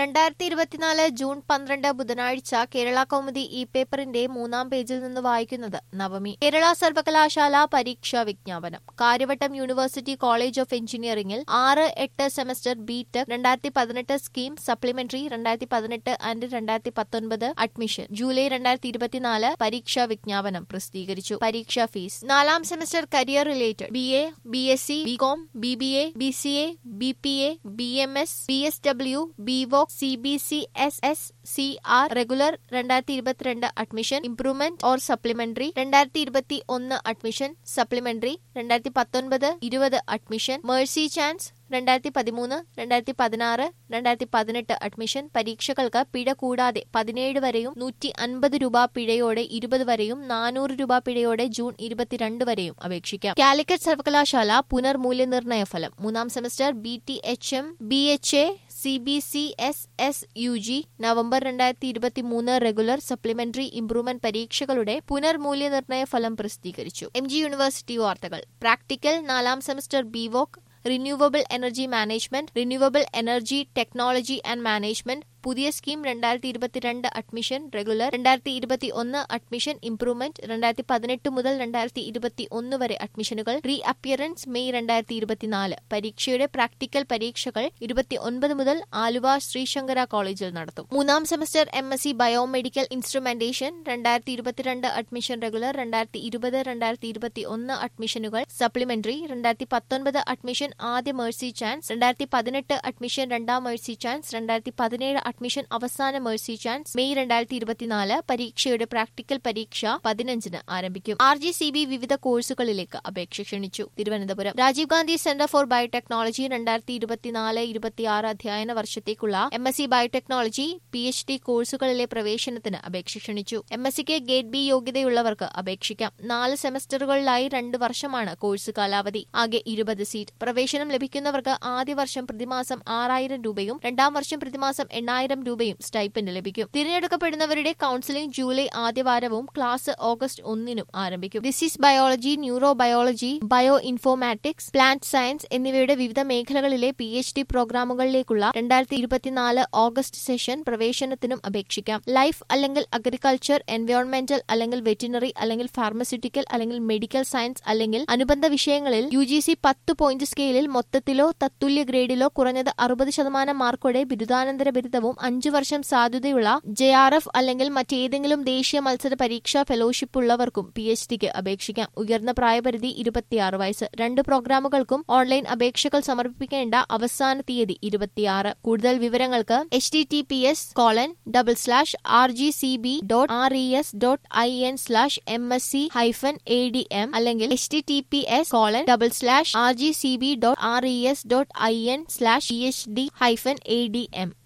രണ്ടായിരത്തി ഇരുപത്തിനാല് ജൂൺ പന്ത്രണ്ട് ബുധനാഴ്ച കേരള കൗമുദി ഇ പേപ്പറിന്റെ മൂന്നാം പേജിൽ നിന്ന് വായിക്കുന്നത് നവമി കേരള സർവകലാശാല പരീക്ഷാ വിജ്ഞാപനം കാര്യവട്ടം യൂണിവേഴ്സിറ്റി കോളേജ് ഓഫ് എഞ്ചിനീയറിംഗിൽ ആറ് എട്ട് സെമസ്റ്റർ ബി ടെക് രണ്ടായിരത്തി പതിനെട്ട് സ്കീം സപ്ലിമെന്ററി രണ്ടായിരത്തി പതിനെട്ട് ആൻഡ് രണ്ടായിരത്തി പത്തൊൻപത് അഡ്മിഷൻ ജൂലൈ രണ്ടായിരത്തി ഇരുപത്തിനാല് പരീക്ഷാ വിജ്ഞാപനം പ്രസിദ്ധീകരിച്ചു പരീക്ഷാ ഫീസ് നാലാം semester career related B A B S C B com B B A B C A B P A B M S B S W B voc C B C S S C R regular രണ്ടായിരത്തി ഇരുപത്തിരണ്ട് admission improvement or supplementary രണ്ടായിരത്തി ഇരുപത്തി ഒന്ന് admission supplementary രണ്ടായിരത്തി പത്തൊൻപത് ഇരുപത് admission Mercy chance രണ്ടായിരത്തി പതിമൂന്ന് രണ്ടായിരത്തി പതിനാറ് രണ്ടായിരത്തി പതിനെട്ട് അഡ്മിഷൻ പരീക്ഷകൾക്ക് പിഴ കൂടാതെ പതിനേഴ് വരെയും നൂറ്റി അൻപത് രൂപ പിഴയോടെ ഇരുപത് വരെയും നാനൂറ് രൂപ പിഴയോടെ ജൂൺ ഇരുപത്തിരണ്ട് വരെയും അപേക്ഷിക്കാം കാലിക്കറ്റ് സർവകലാശാല പുനർമൂല്യനിർണയ ഫലം മൂന്നാം semester B T H M B H A C B C S S U G November രണ്ടായിരത്തി ഇരുപത്തി മൂന്ന് റെഗുലർ സപ്ലിമെന്ററി ഇംപ്രൂവ്മെന്റ് പരീക്ഷകളുടെ പുനർമൂല്യനിർണയ ഫലം പ്രസിദ്ധീകരിച്ചു എം ജി യൂണിവേഴ്സിറ്റി വാർത്തകൾ പ്രാക്ടിക്കൽ നാലാം semester B voc renewable energy management renewable energy technology and management പുതിയ സ്കീം രണ്ടായിരത്തി ഇരുപത്തിരണ്ട് അഡ്മിഷൻ റെഗുലർ രണ്ടായിരത്തി ഇരുപത്തി ഒന്ന് അഡ്മിഷൻ ഇംപ്രൂവ്മെന്റ് രണ്ടായിരത്തി പതിനെട്ട് മുതൽ രണ്ടായിരത്തി ഇരുപത്തി ഒന്ന് വരെ അഡ്മിഷനുകൾ റീ അപ്പിയറൻസ് മെയ് രണ്ടായിരത്തി ഇരുപത്തിനാല് പരീക്ഷയുടെ പ്രാക്ടിക്കൽ പരീക്ഷകൾ ഇരുപത്തി ഒൻപത് മുതൽ ആലുവ ശ്രീശങ്കര കോളേജിൽ നടത്തും മൂന്നാം semester M S C biomedical instrumentation രണ്ടായിരത്തി ഇരുപത്തിരണ്ട് അഡ്മിഷൻ റെഗുലർ രണ്ടായിരത്തി ഇരുപത് രണ്ടായിരത്തി ഇരുപത്തി ഒന്ന് അഡ്മിഷനുകൾ സപ്ലിമെന്ററി രണ്ടായിരത്തി പത്തൊൻപത് അഡ്മിഷൻ ആദ്യ മേഴ്സി ചാൻസ് രണ്ടായിരത്തി പതിനെട്ട് അഡ്മിഷൻ രണ്ടാം മേഴ്സി ചാൻസ് രണ്ടായിരത്തി പതിനേഴ് അഡ്മിഷൻ അവസാന മേഴ്സി ചാൻസ് മെയ് രണ്ടായിരത്തി ഇരുപത്തിനാല് പരീക്ഷയുടെ പ്രാക്ടിക്കൽ പരീക്ഷ പതിനഞ്ചിന് ആരംഭിക്കും ആർ ജി സി ബി വിവിധ കോഴ്സുകളിലേക്ക് അപേക്ഷ ക്ഷണിച്ചു Thiruvananthapuram Rajiv Gandhi centre for biotechnology രണ്ടായിരത്തി ഇരുപത്തിനാല് ഇരുപത്തിയാറ് അധ്യയന വർഷത്തേക്കുള്ള M S C biotechnology P H D കോഴ്സുകളിലെ പ്രവേശനത്തിന് അപേക്ഷ ക്ഷണിച്ചു എം എസ് സിക്ക് ഗേറ്റ് ബി യോഗ്യതയുള്ളവർക്ക് അപേക്ഷിക്കാം നാല് സെമസ്റ്ററുകളിലായി രണ്ട് വർഷമാണ് കോഴ്സ് കാലാവധി ആകെ ഇരുപത് സീറ്റ് പ്രവേശനം ലഭിക്കുന്നവർക്ക് ആദ്യ വർഷം പ്രതിമാസം ആറായിരം രൂപയും രണ്ടാം വർഷം പ്രതിമാസം എണ്ണായിരം രൂപയും സ്റ്റൈപ്പൻഡ് ലഭിക്കും തിരഞ്ഞെടുക്കപ്പെടുന്നവരുടെ കൌൺസിലിംഗ് ജൂലൈ ആദ്യവാരവും ക്ലാസ് ഓഗസ്റ്റ് ഒന്നിനും ആരംഭിക്കും disease biology neuro biology bio informatics plant science എന്നിവയുടെ വിവിധ മേഖലകളിലെ പി എച്ച് ഡി പ്രോഗ്രാമുകളിലേക്കുള്ള രണ്ടായിരത്തി ഇരുപത്തിനാല് ഓഗസ്റ്റ് സെഷൻ പ്രവേശനത്തിനും അപേക്ഷിക്കാം ലൈഫ് അല്ലെങ്കിൽ അഗ്രികൾച്ചർ എൻവയോൺമെന്റൽ അല്ലെങ്കിൽ വെറ്റിനറി അല്ലെങ്കിൽ ഫാർമസ്യൂട്ടിക്കൽ അല്ലെങ്കിൽ മെഡിക്കൽ സയൻസ് അല്ലെങ്കിൽ അനുബന്ധ വിഷയങ്ങളിൽ യു ജി സി പത്ത് പോയിന്റ് സ്കെയിലിൽ മൊത്തത്തിലോ തത്തുല്യ ഗ്രേഡിലോ കുറഞ്ഞത് അറുപത് ശതമാനം മാർക്കോടെ ബിരുദാനന്തര ബിരുദവും അഞ്ചു വർഷം സാധ്യതയുള്ള ജെ ആർ എഫ് അല്ലെങ്കിൽ മറ്റേതെങ്കിലും ദേശീയ മത്സര പരീക്ഷാ ഫെലോഷിപ്പ് ഉള്ളവർക്കും പി എച്ച് ഡിക്ക് അപേക്ഷിക്കാം ഉയർന്ന പ്രായപരിധി ഇരുപത്തിയാറ് വയസ്സ് രണ്ട് പ്രോഗ്രാമുകൾക്കും ഓൺലൈൻ അപേക്ഷകൾ സമർപ്പിക്കേണ്ട അവസാന തീയതി ഇരുപത്തിയാറ് കൂടുതൽ വിവരങ്ങൾക്ക് H T T P S colon double slash R G C B dot R E S dot I N slash M S C hyphen A D M അല്ലെങ്കിൽ H T T P S colon double slash R G C B dot R E S dot I N slash E H D hyphen A D M